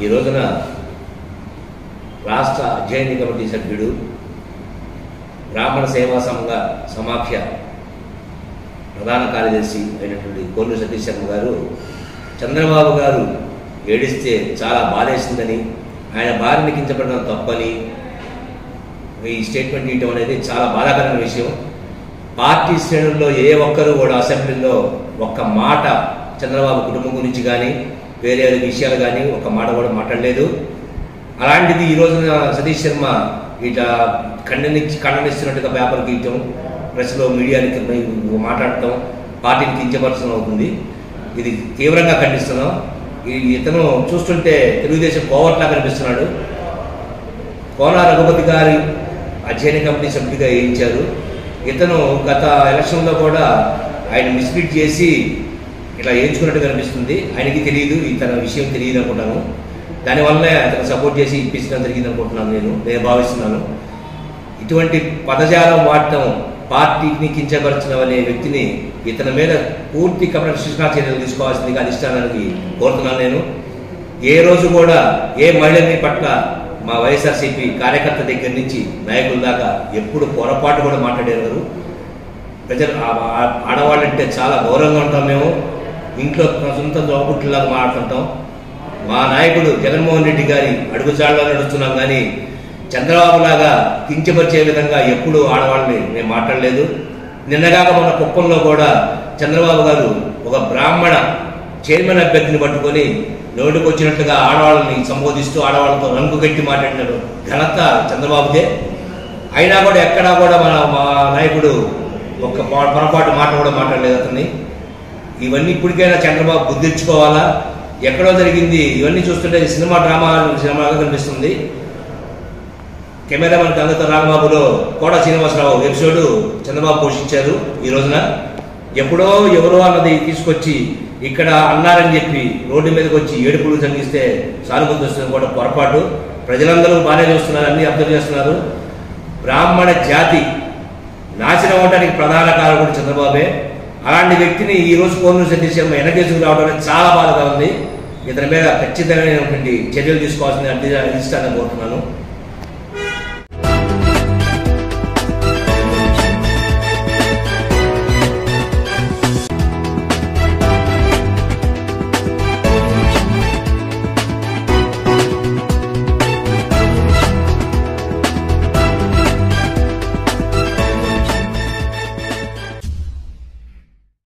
ఈ రోజున రాష్ట్ర అధ్యయన కమిటీ సభ్యుడు బ్రాహ్మణ సేవా సంఘ సమాఖ్య ప్రధాన కార్యదర్శి అయినటువంటి కొల్లు సతీష్ శర్మ గారు చంద్రబాబు గారు ఏడిస్తే చాలా బాధేసిందని ఆయన భార్యని కించపడడం తప్పని ఈ స్టేట్మెంట్ ఇవ్వడం అనేది చాలా బాధాకరమైన విషయం పార్టీ శ్రేణుల్లో ఏ ఒక్కరు కూడా అసెంబ్లీలో ఒక్క మాట చంద్రబాబు కుటుంబం గురించి కానీ వేరే విషయాలు కానీ ఒక మాట కూడా మాట్లాడలేదు అలాంటిది ఈ రోజున సతీష్ శర్మ ఇట్లా ఖండని ఖండనిస్తున్నట్టుగా పేపర్ గీయటం ప్రెస్లో మీడియానికి మాట్లాడటం పార్టీని కించపరచడం అవుతుంది ఇది తీవ్రంగా ఖండిస్తున్నాం ఈ- ఇతను చూస్తుంటే తెలుగుదేశం కోవట్లా కనిపిస్తున్నాడు కోన రఘుపతి గారి అధ్యయన కమిటీ సభ్యుడిగా వేయించారు ఇతను గత ఎలక్షన్లో కూడా ఆయన మిస్లీడ్ చేసి ఇట్లా వేయించుకున్నట్టు కనిపిస్తుంది ఆయనకి తెలియదు ఇతర విషయం తెలియదు అనుకుంటాను దానివల్లే అతను సపోర్ట్ చేసి ఇప్పించడం జరిగింది అనుకుంటున్నాను నేను నేను భావిస్తున్నాను ఇటువంటి పదజాలం వాడటం పార్టీని కించపరచడం అనే వ్యక్తిని ఇతని మీద పూర్తి క్రమశిక్షణా చర్యలు తీసుకోవాల్సిందిగా అధిష్టానానికి కోరుతున్నాను నేను ఏ రోజు కూడా ఏ మహిళని పట్ల మా వైఎస్ఆర్సీపీ కార్యకర్త దగ్గర నుంచి నాయకుల దాకా ఎప్పుడు పొరపాటు కూడా మాట్లాడేవారు ప్రజలు ఆ- ఆ- ఆడవాళ్ళంటే చాలా గౌరవంగా ఉంటాం మేము ఇంట్లో తన సొంత దోపుట్లాగా మాట్లాడుతుంటాం మా నాయకుడు జగన్మోహన్ రెడ్డి గారి అడుగుజాడలో నడుస్తున్నాం కానీ చంద్రబాబు లాగా కించపరిచే విధంగా ఎప్పుడూ ఆడవాళ్ళని నేను మాట్లాడలేదు నిన్నగాక మన కుప్పంలో కూడా చంద్రబాబు గారు ఒక బ్రాహ్మణ చైర్మన్ అభ్యర్థిని పట్టుకొని నోటికి వచ్చినట్టుగా ఆడవాళ్ళని సంబోధిస్తూ ఆడవాళ్ళతో రంగు కట్టి మాట్లాడిన ఘనత చంద్రబాబుదే అయినా కూడా ఎక్కడా కూడా మన మా నాయకుడు ఒక్క పొ- పొరపాటు మాట కూడా మాట్లాడలేదు అతన్ని ఇవన్నీ ఇప్పటికైనా చంద్రబాబు బుద్ధించుకోవాలా ఎక్కడో జరిగింది ఇవన్నీ చూస్తుంటే సినిమా డ్రామా సినిమాగా కనిపిస్తుంది కెమెరామెన్ గంగతో రామబాబులో కోట శ్రీనివాసరావు ఎపిసోడ్ చంద్రబాబు పోషించారు ఈ రోజున ఎప్పుడో ఎవరో అన్నది తీసుకొచ్చి ఇక్కడ అన్నారని చెప్పి రోడ్డు మీదకి వచ్చి ఏడుపులు సంగిస్తే సానుభూతి వస్తుంది కూడా పొరపాటు ప్రజలందరూ బాగానే చూస్తున్నారు అన్ని అర్థం చేస్తున్నారు బ్రాహ్మణ జాతి నాశనం అవడానికి ప్రధాన కారకుడు చంద్రబాబే అలాంటి వ్యక్తిని ఈ రోజు కోనూరు సతీష్ శర్మ వెనకేసుకు రావడం అనేది చాలా బాధగా ఉంది ఇతని మీద ఖచ్చితమైనటువంటి చర్యలు తీసుకోవాల్సింది అధిష్టానం కోరుతున్నాను